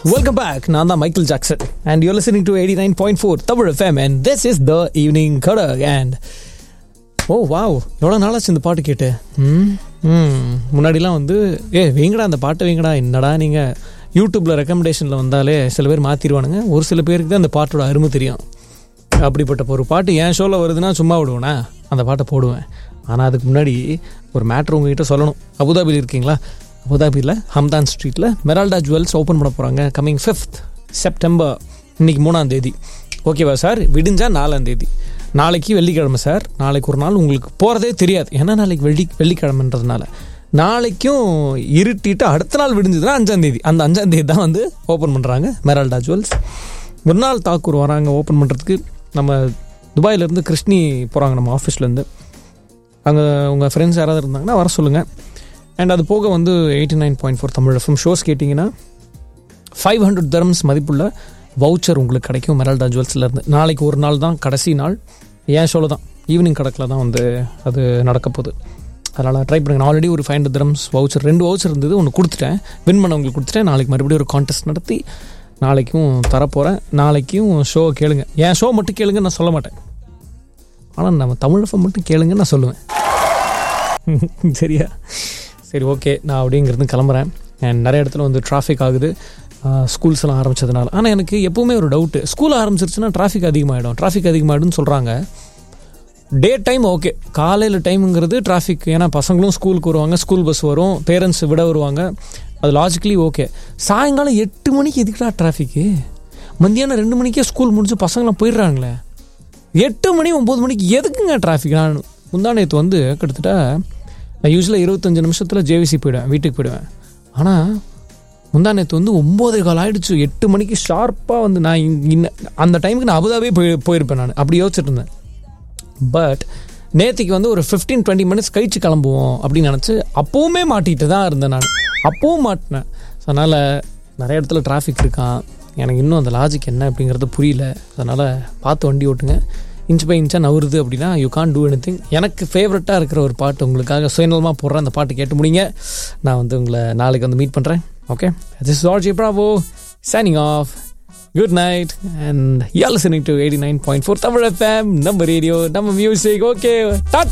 welcome back நான் தான் Michael Jackson and you listening to eighty nine point four Tamil FM and this is the evening Kadak and oh wow எவ்வளோ நாளாச்சு இந்த பாட்டு கேட்டு ம் ம் முன்னாடிலாம் வந்து ஏ வைங்கடா அந்த பாட்டு வைங்கடா என்னடா நீங்கள் யூடியூப்பில் ரெக்கமெண்டேஷனில் வந்தாலே சில பேர் மாற்றிடுவானுங்க ஒரு சில பேருக்கு தான் அந்த பாட்டோட அருமை தெரியும் அப்படிப்பட்ட ஒரு பாட்டு என் ஷோவில் வருதுன்னா சும்மா விடுவேனா அந்த பாட்டை போடுவேன் ஆனால் அதுக்கு முன்னாடி ஒரு மேட்ரு உங்ககிட்ட சொல்லணும் அபுதாபியில் இருக்கீங்களா அபுதாபியில் ஹம்தான் ஸ்ட்ரீட்டில் மெரால்டா ஜுவல்ஸ் ஓப்பன் பண்ண போகிறாங்க கம்மிங் ஃபிஃப்த் செப்டம்பர் இன்னைக்கு மூணாம் தேதி ஓகேவா சார் விடிஞ்சா நாலாம் தேதி நாளைக்கு வெள்ளிக்கிழமை சார் நாளைக்கு ஒரு நாள் உங்களுக்கு போகிறதே தெரியாது ஏன்னா நாளைக்கு வெள்ளி வெள்ளிக்கிழமைன்றதுனால நாளைக்கும் இருட்டிட்டு அடுத்த நாள் விடிஞ்சதுன்னா அஞ்சாம் தேதி அந்த அஞ்சாம் தேதி தான் வந்து ஓப்பன் பண்ணுறாங்க மெரால்டா ஜுவல்ஸ் ஒரு நாள் தாக்கூர் வராங்க ஓப்பன் பண்ணுறதுக்கு நம்ம துபாயிலேருந்து கிருஷ்ணி போகிறாங்க நம்ம ஆஃபீஸ்லேருந்து அங்கே உங்கள் ஃப்ரெண்ட்ஸ் யாராவது இருந்தாங்கன்னா வர சொல்லுங்கள் அண்ட் அது போக வந்து eighty nine point four Tamil FM shows கேட்டிங்கன்னா ஃபைவ் ஹண்ட்ரட் தர்ம்ஸ் மதிப்புள்ள வவுச்சர் உங்களுக்கு கிடைக்கும் மெரல்டா ஜுவல்ஸ்லேருந்து நாளைக்கு ஒரு நாள் தான் கடைசி நாள் என் ஷோவில் தான் ஈவினிங் கணக்கில் தான் வந்து அது நடக்க போகுது அதனால் ட்ரை பண்ணுங்க நான் ஆல்ரெடி ஒரு ஃபைவ் ஹண்ட்ரட் தரம்ஸ் வவுச்சர் ரெண்டு வவுச்சர் இருந்தது ஒன்று கொடுத்துட்டேன் வின் பண்ணவங்களுக்கு கொடுத்துட்டேன் நாளைக்கு மறுபடியும் ஒரு கான்டெஸ்ட் நடத்தி நாளைக்கும் தரப்போகிறேன் நாளைக்கும் ஷோ கேளுங்க என் ஷோ மட்டும் கேளுங்க நான் சொல்ல மாட்டேன் ஆனால் நம்ம தமிழ் எஃப்எம் மட்டும் கேளுங்க நான் சொல்லுவேன் சரியா சரி ஓகே நான் அப்படிங்கிறது கிளம்புறேன் அண்ட் நிறைய இடத்துல வந்து டிராஃபிக் ஆகுது ஸ்கூல்ஸ் எல்லாம் ஆரம்பிச்சதுனால ஆனால் எனக்கு எப்பவுமே ஒரு டவுட்டு ஸ்கூல் ஆரம்பிச்சிருச்சுன்னா டிராஃபிக் அதிகமாகிடும் டிராஃபிக் அதிகமாகிடும்னு சொல்கிறாங்க டே டைம் ஓகே காலையில் டைமுங்கிறது டிராஃபிக் ஏன்னா பசங்களும் ஸ்கூலுக்கு வருவாங்க ஸ்கூல் பஸ் வரும் பேரண்ட்ஸ் விட வருவாங்க அது லாஜிக்கலி ஓகே சாயங்காலம் எட்டு மணிக்கு எதுக்குடா டிராஃபிக்கு மத்தியானம் ரெண்டு மணிக்கே ஸ்கூல் முடிஞ்சு பசங்களாம் போயிடுறாங்களே எட்டு மணி ஒம்பது மணிக்கு எதுக்குங்க டிராஃபிக் நான் முந்தா நேற்று வந்து கிட்டத்தட்ட நான் யூஸ்வலாக இருபத்தஞ்சு நிமிஷத்தில் ஜேவிசி போயிடுவேன் வீட்டுக்கு போயிடுவேன் ஆனால் முந்தா நேற்று வந்து ஒம்போதே கால் ஆயிடுச்சு எட்டு மணிக்கு ஷார்ப்பாக வந்து நான் இன்ன அந்த டைமுக்கு நான் அபுதாபியே போய் போயிருப்பேன் நான் அப்படி யோசிச்சுட்டு இருந்தேன் பட் நேற்றுக்கு வந்து ஒரு ஃபிஃப்டீன் டுவெண்ட்டி மினிட்ஸ் கழிச்சு கிளம்புவோம் அப்படின்னு நினச்சி அப்போவுமே மாட்டிட்டு தான் இருந்தேன் நான் அப்போவும் மாட்டினேன் அதனால் நிறைய இடத்துல டிராஃபிக் இருக்கான் எனக்கு இன்னும் அந்த லாஜிக் என்ன அப்படிங்கிறது புரியல அதனால் பார்த்து வண்டி ஓட்டுங்க இன்ச் பை இன்ச்சாக நவுறுது அப்படின்னா you can do anything எனக்கு ஃபேவரட்டாக இருக்கிற ஒரு பாட்டு உங்களுக்காக சுயநலமாக போடுறேன் அந்த பாட்டு கேட்டு முடிங்க நான் வந்து உங்களை நாளைக்கு வந்து மீட் பண்ணுறேன் okay this RJ Bravo signing off good night and you listening to eighty nine point four Tamil FM நம்ம ரேடியோ நம்ம மியூசிக் ஓகே